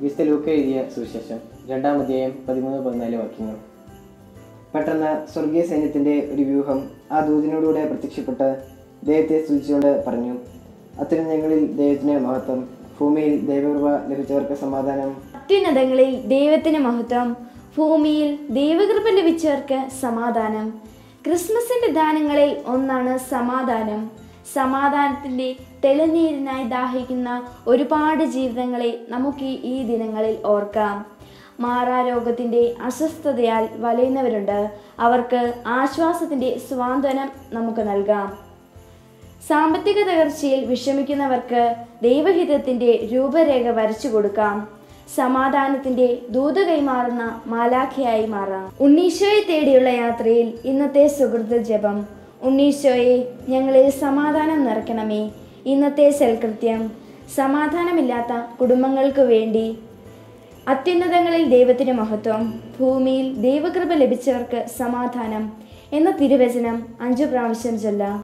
വിശുദ്ധ ലൂക്ക എഴുതിയ സുവിശേഷം രണ്ടാം അധ്യായം പതിമൂന്ന് പതിനാല് വാക്യങ്ങൾ പെട്ടെന്ന് സ്വർഗീയ സൈന്യത്തിൻ്റെ ഒരു വ്യൂഹം ആ ദൂതിനോടുകൂടെ പ്രത്യക്ഷപ്പെട്ട് ദൈവത്തെ സ്തുതിച്ചുകൊണ്ട് പറഞ്ഞു അത്യുന്നതങ്ങളിൽ ദൈവത്തിന് മഹത്വം ഭൂമിയിൽ ദൈവകൃപ ലഭിച്ചവർക്ക് സമാധാനം അത്യുന്നതങ്ങളിൽ ദൈവത്തിന് മഹത്വം ഭൂമിയിൽ ദൈവകൃപ ലഭിച്ചവർക്ക് സമാധാനം ക്രിസ്മസിന്റെ ദാനങ്ങളിൽ ഒന്നാണ് സമാധാനം സമാധാനത്തിന്റെ തെളിനീരിനായി ദാഹിക്കുന്ന ഒരുപാട് ജീവിതങ്ങളെ നമുക്ക് ഈ- ഈ ദിനങ്ങളിൽ ഓർക്കാം മാറാരോഗത്തിന്റെ അസ്വസ്ഥതയാൽ വലയുന്നവരുണ്ട് അവർക്ക് ആശ്വാസത്തിന്റെ സ്വാന്തനം നമുക്ക് നൽകാം സാമ്പത്തിക തകർച്ചയിൽ വിഷമിക്കുന്നവർക്ക് ദൈവഹിതത്തിന്റെ രൂപരേഖ വരച്ചു കൊടുക്കാം സമാധാനത്തിന്റെ ദൂത കൈമാറുന്ന മാലാഖയായി മാറാം ഉണ്ണീശോയെ തേടിയുള്ള യാത്രയിൽ ഇന്നത്തെ സുഹൃത്ത് ജപം ഉണ്ണീശോയെ ഞങ്ങളിൽ സമാധാനം നിറയ്ക്കണമേ ഇന്നത്തെ സൽകൃത്യം സമാധാനമില്ലാത്ത കുടുംബങ്ങൾക്ക് വേണ്ടി അത്യുന്നതങ്ങളിൽ ദൈവത്തിന് മഹത്വം ഭൂമിയിൽ ദൈവകൃപ ലഭിച്ചവർക്ക് സമാധാനം എന്ന തിരുവചനം അഞ്ചു പ്രാവശ്യം ചൊല്ലാം